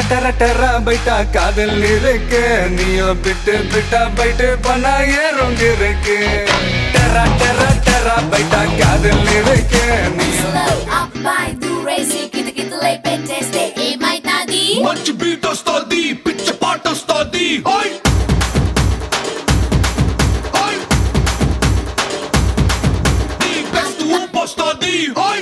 டர டர பைட்டா காதல் இருக்கு நீயும் பிட்டு பிட்டா பைட்டு பண்ணா ஏறும் இருக்கு டர டர டர பைட்டா காதல் இருக்கு நீயும் Slow up by do racing kita kita lay penteste e mai tadi మంచి బీట్ వస్తుంది పిచ్చ పాట వస్తుంది హై హై నీ బెస్ట్ ఊపు వస్తుంది hi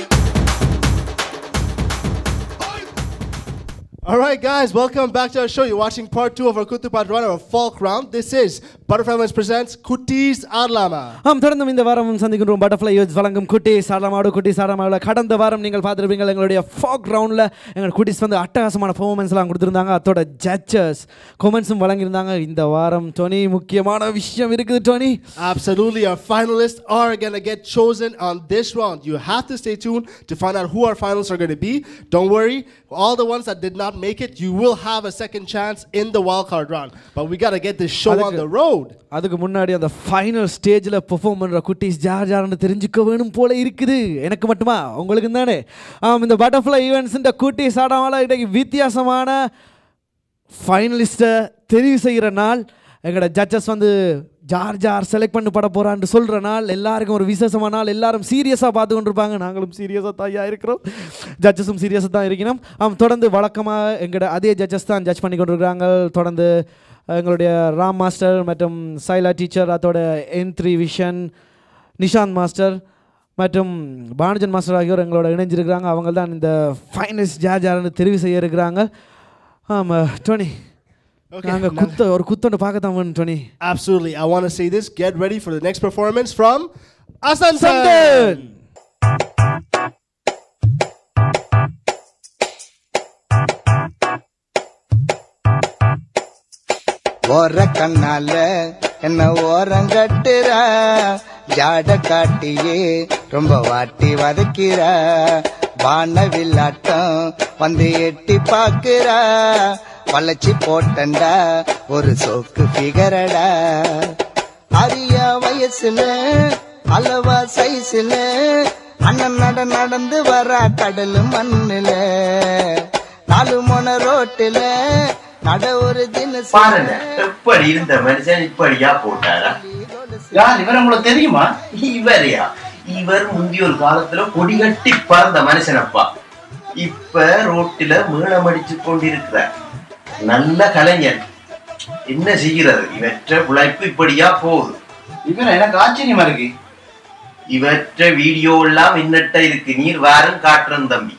All right, guys, welcome back to our show. You're watching part two of our Kutupat Run, our folk round. This is Butterfly Wins presents Kutis Arlama. ஆம் தொடர்ந்து இந்த வாரம் சந்திக்கின்றோம் பட்டர்ஃப்ளை யூஸ் வழங்கும் குட்டி சாடமாடு குட்டி சாடமாடு கடந்த வாரம் நீங்கள் பார்த்துருப்பீங்க எங்களுடைய ஃபாக் ரவுண்டில் எங்கள் குட்டிஸ் வந்து அட்டகாசமான பெர்ஃபார்மன்ஸ்லாம் கொடுத்துருந்தாங்க அதோட ஜட்ஜஸ் கொமெண்ட்ஸும் வழங்கியிருந்தாங்க இந்த வாரம் டோனி முக்கியமான விஷயம் இருக்குது Dhoni Absolutely, our finalists are going to get chosen on this round. You have to stay tuned to find out who our finalists are going to be. Don't worry, all the ones that did not make it, you will have a second chance in the wildcard round. But we got to get this show on அதுக்கு- the road. அதுக்கு முன்னாடி அந்த final ஸ்டேஜில் perform பண்ணுற குட்டீஸ் jar ஜார்னு தெரிஞ்சுக்க வேணும் போல இருக்குது எனக்கு மட்டுமா உங்களுக்கு தானே ஆம் இந்த பட்டர்ஃப்ளை ஈவெண்ட்ஸுன்ற குட்டீஸ் ஆடாமல் இன்றைக்கு வித்தியாசமான ஃபைனலிஸ்ட்டை தெரிவு செய்கிற நாள் எங்களோட ஜட்ஜஸ் வந்து ஜார் ஜார் செலக்ட் பண்ணி பட போகிறான்னு சொல்கிற நாள் எல்லாருக்கும் ஒரு விசேஷமான நாள் எல்லாரும் சீரியஸாக பார்த்து கொண்டிருப்பாங்க நாங்களும் சீரியஸாக தாயா இருக்கிறோம் ஜட்ஜஸும் சீரியஸாக தான் இருக்கணும் ஆம் தொடர்ந்து வழக்கமாக எங்களோட அதே ஜட்ஜஸ் தான் ஜட்ஜ் பண்ணி கொண்டிருக்கிறாங்க தொடர்ந்து எங்களுடைய ராம் மாஸ்டர் மற்றும் சைலா டீச்சர் அதோட என் த்ரீ விஷன் நிஷாந்த் மாஸ்டர் மற்றும் பானுஜன் மாஸ்டர் ஆகியோர் எங்களோட இணைஞ்சிருக்கிறாங்க அவங்க தான் இந்த ஃபைனஸ் ஜார் ஜார்னு தெரிவு செய்ய இருக்கிறாங்க ஆமாம் டோனி Okay, நாங்கள் now- குத்த ஒரு குத்தொண்டு பார்க்கத்தான் வேணும் Dhoni Absolutely. I want to say this. Get ready for the next performance from Asan சந்தன் ஓர கண்ணால என்ன ஓரங்கட்டுற ஜாட காட்டியே ரொம்ப வாட்டி வதக்கிற வானவில்லாட்டம் வந்து எட்டி பாக்குற வளைச்சி போட்டண்டா ஒரு சோக்கு பிகரடா அரிய வயசுல அளவா சைஸ்ல அண்ணன் நட நடந்து வர கடல் மண்ணுல நாலு மொன ரோட்டுல நட ஒரு தினசு பாருங்க எப்படி இருந்த மனுஷன் இப்படியா போட்டாரா யார் இவர் உங்களுக்கு தெரியுமா இவரையா இவர் முந்தைய ஒரு காலத்துல கொடி கட்டி பறந்த மனுஷனப்பா இப்ப ரோட்டில மேளம் அடிச்சு கொண்டிருக்கிறார் நல்ல கலைஞர் என்ன செய்கிறது இவற்ற உழைப்பு இப்படியா போகுது இவர் எனக்கு ஆச்சரியமா இருக்கு இவற்ற வீடியோ எல்லாம் என்னட்ட இருக்கு நீர் வாரம் காட்டுறேன் தம்பி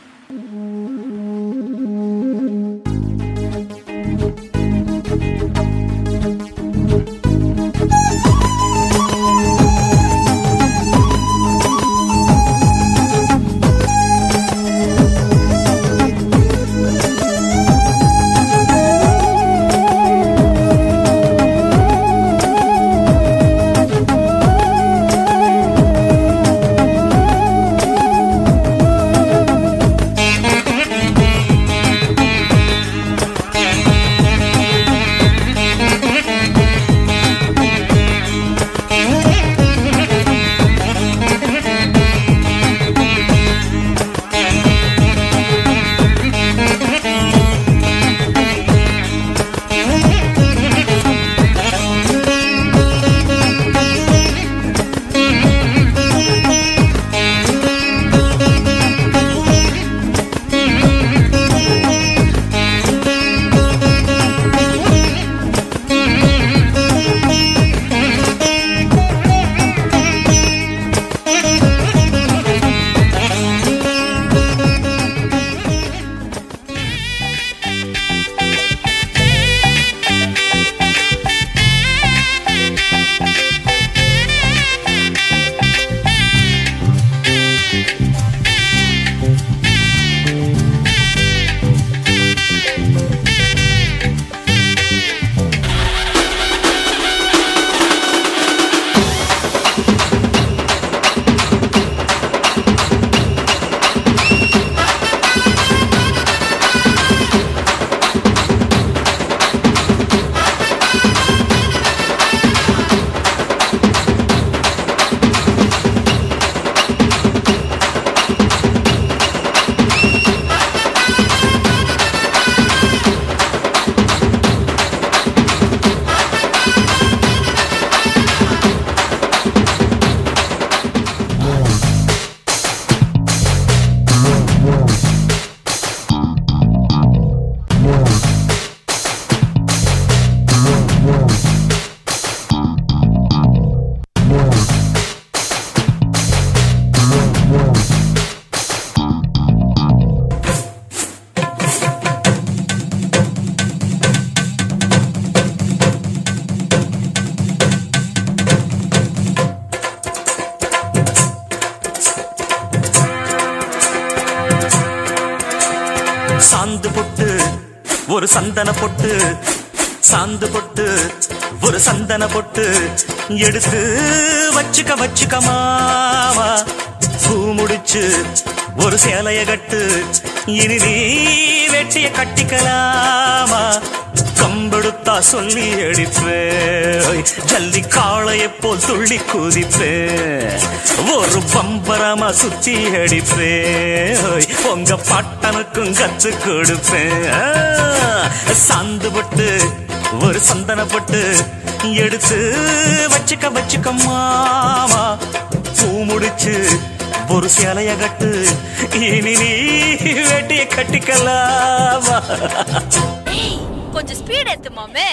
சாந்து பொட்டு ஒரு சந்தன பொட்டு சாந்து பொட்டு ஒரு சந்தன பொட்டு எடுத்து வச்சுக்க வச்சுக்க மாமா பூ முடிச்சு ஒரு சேலைய கட்டு இனி நீ வெட்டிய கட்டிக்கலாமா கம்பெடுத்தா சொல்லி அடிப்பேன் ஜல்லி காளையை போல் துள்ளி குதிப்பேன் ஒரு பம்பரமா சுத்தி அடிப்பேன் உங்க பட்டனுக்கும் கத்து கொடுப்பேன் ஆ, சாந்து பட்டு ஒரு சந்தன பட்டு எடுத்து வச்சுக்க வச்சுக்க மாமா பூ முடிச்சு ஒரு சேலைய கட்டு இனி நீ வெட்டிய கட்டிக்கலாமா ஏய் கொஞ்சம் ஸ்பீட் ஏத்து மாமே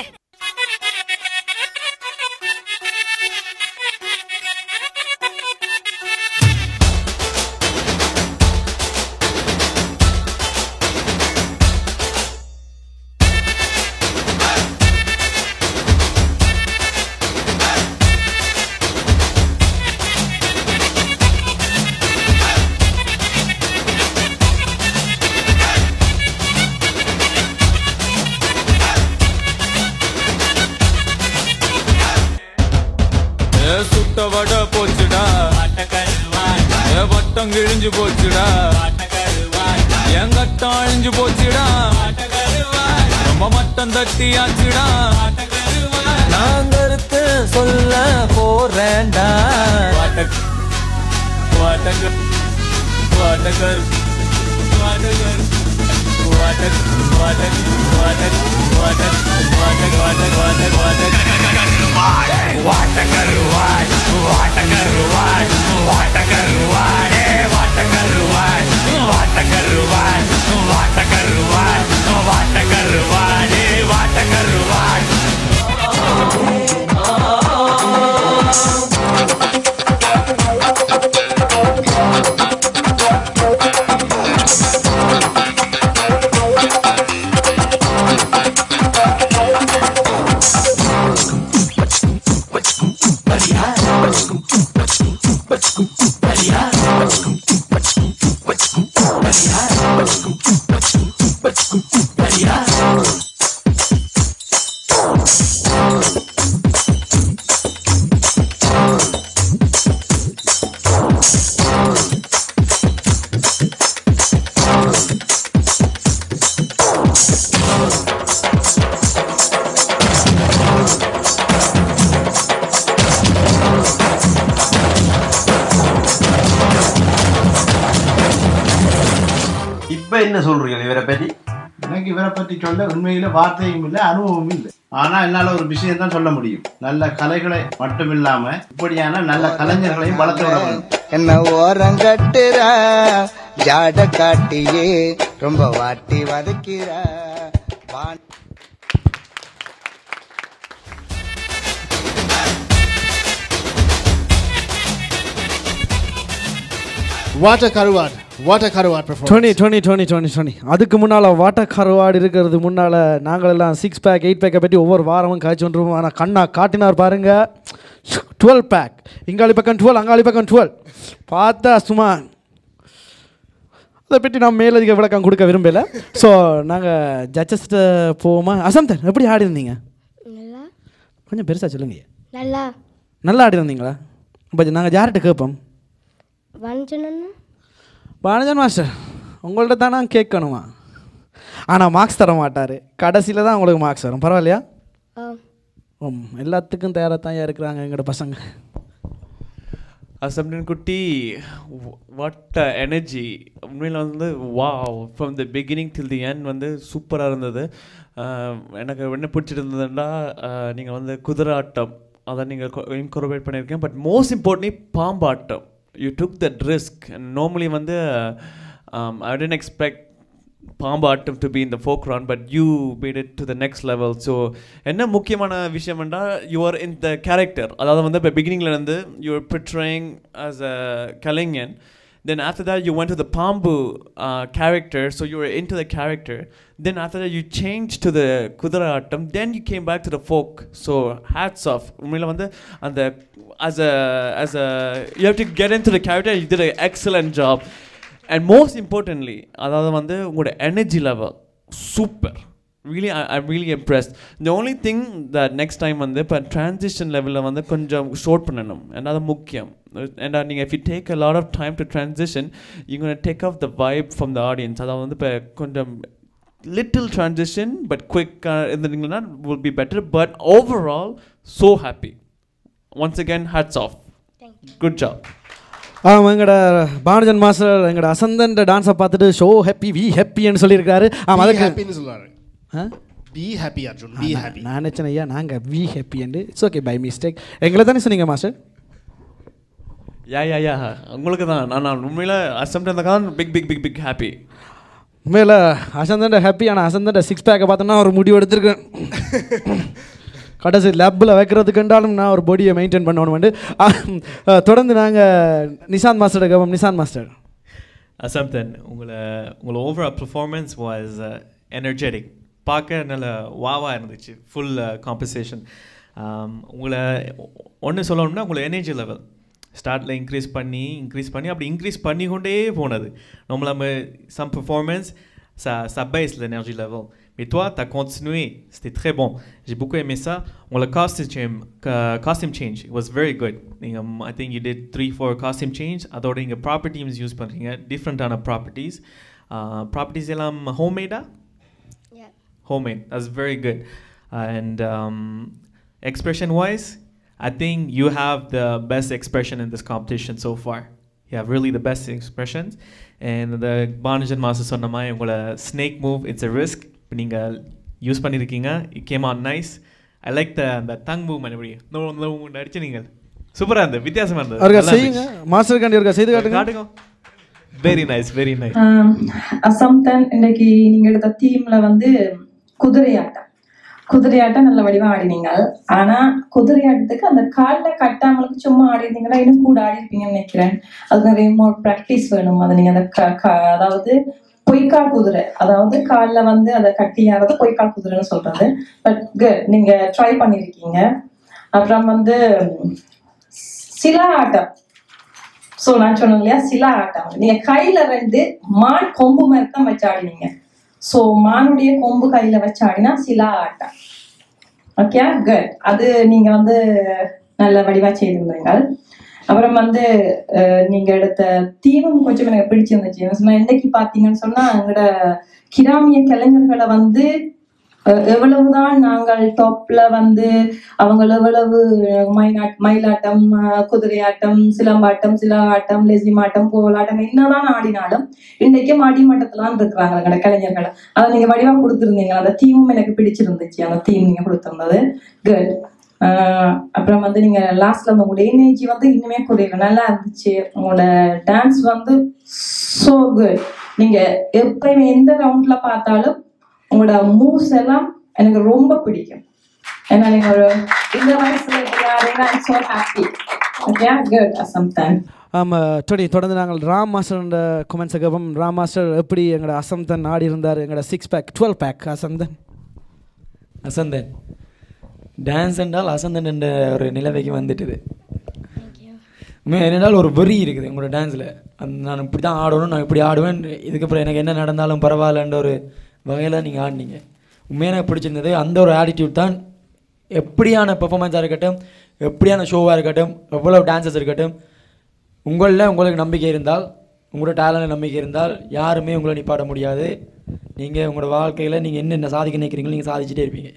ஏ சுட்ட வடை போச்சுடா ஏ வட்டம் கிழிஞ்சு போச்சுடா என் கட்டம் அழிஞ்சு போச்சுடா ரொம்ப மட்டம் தட்டியாச்சுடா நான் கருத்து சொல்ல போறேன்டா வாட்டக் வாட்டக் வாட்டகர் வாட்டகர் வாட்டக் வாட்டக் வாட்டக் வாட்டக் வாட்டக் வாட்டக் வாட்டக் வாட்டக் இப்ப என்ன சொல்றீங்க இவரை பத்தி எனக்கு இவரை பற்றி சொல்ல உண்மையில வார்த்தையும் இல்லை அனுபவமும் இல்லை ஆனா என்னால ஒரு விஷயம் தான் சொல்ல முடியும் நல்ல கலைகளை மட்டும் இல்லாம இப்படியான நல்ல கலைஞர்களையும் வளர்த்து விட வேண்டும் என்ன ஓரங்கட்டுற ஜாட காட்டியே ரொம்ப வாட்டி வதக்கிற வான் What a Karuwad. What a Karuwad performance. Twenty twenty twenty twenty twenty அதுக்கு முன்னால் வாட்டர் கருவாடு இருக்கிறது முன்னால் நாங்கள் எல்லாம் சிக்ஸ் பேக் எயிட் பேக்கை பற்றி ஒவ்வொரு வாரமும் காய்ச்சி வந்துருவோம் ஆனால் கண்ணா காட்டினார் பாருங்க டுவெல் பேக் இங்காளி பக்கம் டுவெல் அங்காளி பக்கம் டுவெல் பார்த்தா சும்மா அதை பற்றி நான் மேலதிக விளக்கம் கொடுக்க விரும்பல ஸோ நாங்கள் ஜட்ஜஸ்கிட்ட போவோமா அசந்தன் எப்படி ஆடி இருந்தீங்க நல்லா கொஞ்சம் பெருசாக சொல்லுங்க நல்லா நல்லா ஆடி இருந்தீங்களா இப்போ நாங்கள் யார்கிட்ட கேட்போம் வஞ்சனன்னு பானஜன் மாஸ்டர் உங்கள்ட்ட தான் நான் கேட்கணுமா ஆனால் மார்க்ஸ் தர மாட்டார் கடைசியில் தான் உங்களுக்கு மார்க்ஸ் வரும் பரவாயில்லையா ஆ ம் எல்லாத்துக்கும் தயாராக தான் இருக்கிறாங்க எங்களோட பசங்க அசம்டன் குட்டி வாட் எனர்ஜி உண்மையில் வந்து வா from the beginning till the end வந்து சூப்பராக இருந்தது அஹ், எனக்கு என்ன பிடிச்சிருந்ததுன்னா நீங்கள் வந்து குதிரை ஆட்டம் அதை நீங்கள் இன்கோரபரேட் பண்ணியிருக்கீங்க பட் மோஸ்ட் இம்பார்ட்டன்ட்லி பாம்பாட்டம் you took that risk normally வந்து ஐ டென்ட் எக்ஸ்பெக்ட் பாம்பாட்டம் டு பி இந்த ஃபோக் ரான் but you made it to the next level so என்ன முக்கியமான விஷயம்னா you are in the character அதாவது வந்து இப்போ பிகினிங்ல இருந்து you are portraying as a கலைஞன் then after that you went to the Pambu uh, character so you were into the character then after that you changed to the Kudara Attam then you came back to the folk so hats off உண்மையில வந்து அந்த as a as a you have to get into the character you did an excellent job and most importantly அதாவது வந்து உங்களோட energy level super really I, I'm really impressed the only thing that next time வந்து இப்போ transition லெவலில் வந்து கொஞ்சம் ஷோட் பண்ணணும் and அது முக்கியம் and நீங்கள் if you take a lot of time to transition you're going to take off the vibe from the audience அதாவது வந்து இப்போ கொஞ்சம் little transition but quick uh, இருந்தீங்கன்னா will be better but overall so happy once again hats off good job ஆ எங்கட பானஜன் master எங்கட அசந்தன் டான்ஸை பார்த்துட்டு show happy we ஹாப்பின்னு சொல்லியிருக்காரு ஆமாம் Be அதுக்கு happyன்னு சொல்லுவாரு ah be happy Arjun be நான் ஹாப்பி நான் நினச்சேன் ஐயா நாங்கள் we happy and it's okay by mistake எங்களை தானே சொன்னீங்க மாஸ்டர் யா யா யா உங்களுக்கு தான் நான் நான் உண்மையில் அசம்ட் அந்த கான் big big big big happy உண்மையில் அசந்தண்ட ஹாப்பி ஆனால் அசந்தண்ட சிக்ஸ் பேக்கை பார்த்தோன்னா ஒரு முடிவு எடுத்திருக்கேன் கடைசி லேப்பில் வைக்கிறதுக்குண்டாலும் நான் ஒரு பாடியை மெயின்டைன் பண்ணணும்னு ஆ, ஆ, தொடர்ந்து நாங்கள் நிசாந்த் மாஸ்டர் கேட்போம் நிசாந்த் மாஸ்டர் அசம்தன் உங்களை உங்களை ஓவரால் பர்ஃபார்மன்ஸ் வாஸ் எனர்ஜெட்டிக் பார்க்க நல்ல வாவாக இருந்துச்சு ஃபுல் காம்பன்சேஷன் உங்களை ஒன்று சொல்லணும்னா உங்களை எனர்ஜி லெவல் ஸ்டார்ட்டில் இன்க்ரீஸ் பண்ணி இன்க்ரீஸ் பண்ணி அப்படி இன்க்ரீஸ் பண்ணிக்கொண்டே போனது நம்மள நம்ம some performance ça, ça baisse l'énergie level. Mais toi, tu as continué. C'était très bon. J'ai beaucoup aimé ça. On le costume change, uh, costume change. It was very good. நீங்க, um, I think you did three, four costume change. அதோட நீங்க properties use பண்றீங்க. Different ஆன properties. Uh, properties எல்லாம் homemade Yeah. Homemade. That's very good. And um, expression wise, I think you have the best expression in this competition so far. You have really the best expressions. And the Banujan master சொன்ன மாதிரி உங்களோட snake move it's a risk இப்போ நீங்கள் use பண்ணியிருக்கீங்க it came on nice I like the அந்த tongue move மறுபடி அடிச்சு நீங்கள் சூப்பராக இருந்தது வித்தியாசமாக இருந்தது அவருக்கா நல்லா செய்யுங்க மாஸ்டர் காண்டி ஒருக்கா செய்து காட்டுங்க காட்டுங்க வெரி நைஸ் வெரி நைஸ் அசம்தன் இன்னைக்கு நீங்க எடுத்த தீம்ல வந்து குதிரையாட்டம் குதிரையாட்டம் நல்ல வடிவா ஆடினீங்க ஆனா குதிரையாட்டத்துக்கு அந்த கால்ல கட்டாமலுக்கு சும்மா ஆடிருந்தீங்கன்னா இன்னும் கூட ஆடி இருப்பீங்கன்னு நினைக்கிறேன் அது நிறைய மோர் ப்ராக்டிஸ் வேணும் அதை நீங்க அந்த க- க- அதாவது பொய்க்கால் குதிரை அதாவது கால்ல வந்து அதை கட்டி ஆடுறது பொய்க்கால் குதிரைன்னு சொல்றது பட் குட் நீங்க ட்ரை பண்ணிருக்கீங்க அப்புறம் வந்து சிலா ஆட்டம் சோ நான் சொன்னேன் இல்லையா சிலா ஆட்டம் நீங்க கையில ரெண்டு மான் கொம்பு மாதிரி தான் வச்சு ஆடினீங்க சோ மானுடைய கொம்பு கையில வச்சு ஆடினா சிலா ஆட்டம் ஓகே குட் அது நீங்க வந்து நல்ல வடிவா செய்திருந்தீங்க அப்புறம் வந்து அஹ், நீங்க எடுத்த தீபம் கொஞ்சம் எனக்கு பிடிச்சிருந்துச்சு என்ன சொன்னா இன்னைக்கு பாத்தீங்கன்னு சொன்னா எங்களோட கிராமிய கலைஞர்களை வந்து அஹ், எவ்வளவுதான் நாங்கள் டாப்ல வந்து அவங்க எவ்வளவு மயிலாட் மயிலாட்டம் அஹ், குதிரையாட்டம் சிலம்பாட்டம் சில ஆட்டம் லெசிமாட்டம் கோலாட்டம் என்னதான் ஆடினாலும் இன்னைக்கும் அடிமட்டத்துல தான் இருக்கிறாங்க எங்களோட கலைஞர்களை அதை நீங்க வடிவா கொடுத்துருந்தீங்க அந்த தீமும் எனக்கு பிடிச்சிருந்துச்சு அந்த தீம் நீங்க கொடுத்திருந்தது குட் அப்புறம் வந்து நீங்க லாஸ்ட்ல அந்த உங்களோட எனர்ஜி வந்து இன்னுமே குறையல நல்லா இருந்துச்சு உங்களோட டான்ஸ் வந்து சோ குட் நீங்க எப்பயுமே எந்த ரவுண்ட்ல பார்த்தாலும் உங்களோட மூவ்ஸ் எல்லாம் எனக்கு ரொம்ப பிடிக்கும் ஏன்னா நீங்க ஒரு இந்த வயசுல இருக்கிறாரு so happy okay good sometime ஆமாம் டொடி தொடர்ந்து நாங்கள் ராம் மாஸ்டரோட கொமெண்ட்ஸை கேட்போம் ராம் மாஸ்டர் எப்படி எங்களோட அசந்தன் ஆடி இருந்தார் எங்களோட six pack twelve pack Asanthan Asanthan dance என்றால் அசந்தன் என்ற ஒரு நிலைமைக்கு வந்துட்டுது உண்மையா என்னென்றால் ஒரு வெறி இருக்குது உங்களோட டான்ஸில் அந்த நான் இப்படி தான் ஆடணும் நான் இப்படி ஆடுவேன் இதுக்கப்புறம் எனக்கு என்ன நடந்தாலும் பரவாயில்லன்ற ஒரு வகையில் நீங்கள் ஆடினீங்க உண்மையாக எனக்கு பிடிச்சிருந்தது அந்த ஒரு ஆட்டிடியூட் தான் எப்படியான பெர்ஃபார்மன்ஸாக இருக்கட்டும் எப்படியான ஷோவாக இருக்கட்டும் எவ்வளோ டான்சஸ் இருக்கட்டும் உங்களில் உங்களுக்கு நம்பிக்கை இருந்தால் உங்களோட டேலண்ட் நம்பிக்கை இருந்தால் யாருமே உங்களை நிப்பாட முடியாது நீங்கள் உங்களோட வாழ்க்கையில் நீங்கள் என்னென்ன சாதிக்க நினைக்கிறீங்களோ நீங்கள் சாதிச்சுட்டே இருப்பீங்க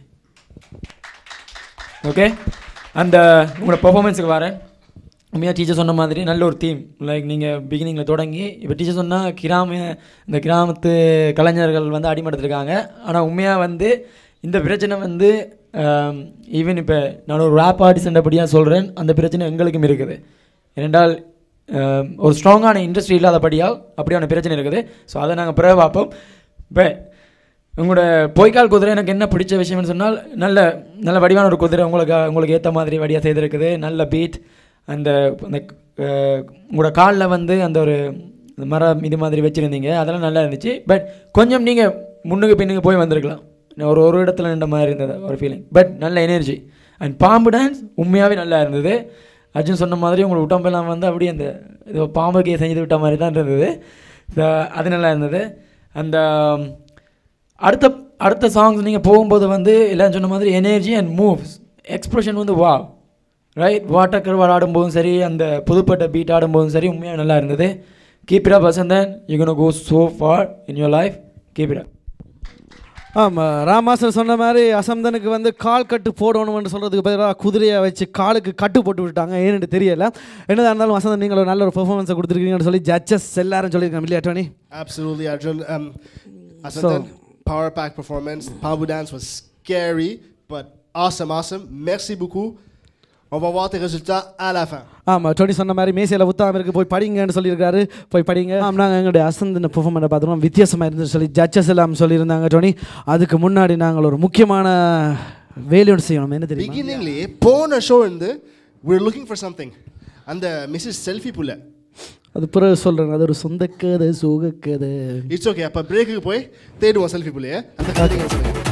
ஓகே அந்த உங்களோட பெர்ஃபார்மன்ஸுக்கு வரேன் உண்மையாக டீச்சர் சொன்ன மாதிரி நல்ல ஒரு தீம் லைக் நீங்கள் பிகினிங்கில் தொடங்கி இப்போ டீச்சர் சொன்னால் கிராம இந்த கிராமத்து கலைஞர்கள் வந்து அடிமட்டத்தில் இருக்காங்க ஆனால் உண்மையாக வந்து இந்த பிரச்சனை வந்து ஈவன் இப்போ நான் ஒரு ரேப் ஆர்டிஸ்ட்ன்றபடியாக சொல்கிறேன் அந்த பிரச்சனை எங்களுக்கும் இருக்குது ஏனென்றால் ஆம், ஒரு ஸ்ட்ராங்கான இண்டஸ்ட்ரி இல்லாதபடியால் அப்படியான பிரச்சனை இருக்குது ஸோ அதை நாங்கள் பிறகு பார்ப்போம் இப்போ உங்களோட பொய்க்கால் குதிரை எனக்கு என்ன பிடிச்ச விஷயம்னு சொன்னால் நல்ல நல்ல வடிவான ஒரு குதிரை உங்களுக்கு உங்களுக்கு ஏற்ற மாதிரி வடியாக செய்திருக்குது நல்ல பீட் அந்த அந்த அஹ், உங்களோட காலில் வந்து அந்த ஒரு மரம் இது மாதிரி வச்சுருந்தீங்க அதெல்லாம் நல்லா இருந்துச்சு பட் கொஞ்சம் நீங்கள் முன்னுக்கு பின்னுக்கு போய் வந்திருக்கலாம் ஒரு ஒரு இடத்துல நின்ற மாதிரி இருந்தது ஒரு ஃபீலிங் பட் நல்ல எனர்ஜி அண்ட் பாம்பு டான்ஸ் உண்மையாகவே நல்லா இருந்தது அர்ஜுன் சொன்ன மாதிரி உங்களோட உடம்பெல்லாம் வந்து அப்படியே அந்த இது பாம்புக்கு செஞ்சு விட்ட மாதிரி தான் இருந்தது இந்த அது நல்லா இருந்தது அந்த அடுத்த அடுத்த சாங்ஸ் நீங்கள் போகும்போது வந்து எல்லாம் சொன்ன மாதிரி எனர்ஜி அண்ட் மூவ்ஸ் எக்ஸ்ப்ரெஷன் வந்து வா ரைட் வாட்டர் கர்வால் ஆடும்போதும் சரி அந்த புதுப்பட்ட பீட் ஆடும்போதும் சரி உண்மையாக நல்லா இருந்தது keep it up Vasanthan you gonna go so far in your life keep it up ஆமாம் ராமாசர் சொன்ன மாதிரி அசம்தனுக்கு வந்து கால் கட்டு போடணும்னு சொல்கிறதுக்கு பதிலாக குதிரையை வச்சு காலுக்கு கட்டு போட்டு விட்டாங்க ஏன்னு தெரியல என்னதான் இருந்தாலும் வசந்தன் நீங்கள் ஒரு நல்ல ஒரு பெர்ஃபார்மன்ஸை கொடுத்துருக்கீங்கன்னு சொல்லி ஜட்ஜஸ் எல்லாரும் சொல்லியிருக்காங்க இல்லையா Dhoni Absolutely, Arjun. Um, Asantan, power pack performance. Pabu dance was scary, but awesome, awesome. Merci beaucoup. On va voir tes résultats à la fin. ஆமாம் டோனி சொன்ன மாதிரி மேசையில் உத்தாம இருக்கு போய் படிங்கன்னு சொல்லியிருக்காரு போய் படிங்க ஆமாம் நாங்கள் எங்களுடைய அசந்தன பெர்ஃபார்மனை பார்த்துருவோம் வித்தியாசமாக இருந்துச்சு சொல்லி ஜட்ஜஸ் எல்லாம் சொல்லியிருந்தாங்க டோனி அதுக்கு முன்னாடி நாங்கள் ஒரு முக்கியமான வேலையோடு செய்யணும் என்ன தெரியுமா பிகினிங்லேயே போன ஷோ இருந்து we're looking for something அந்த மிஸ்ஸஸ் செல்ஃபி புள்ள அது பிறகு சொல்கிறேன் அது ஒரு சொந்த கதை சோக கதை இட்ஸ் ஓகே அப்போ பிரேக்குக்கு போய் தேடுவோம் செல்ஃபி புள்ளைய அந்த கதையை சொல்லுங்க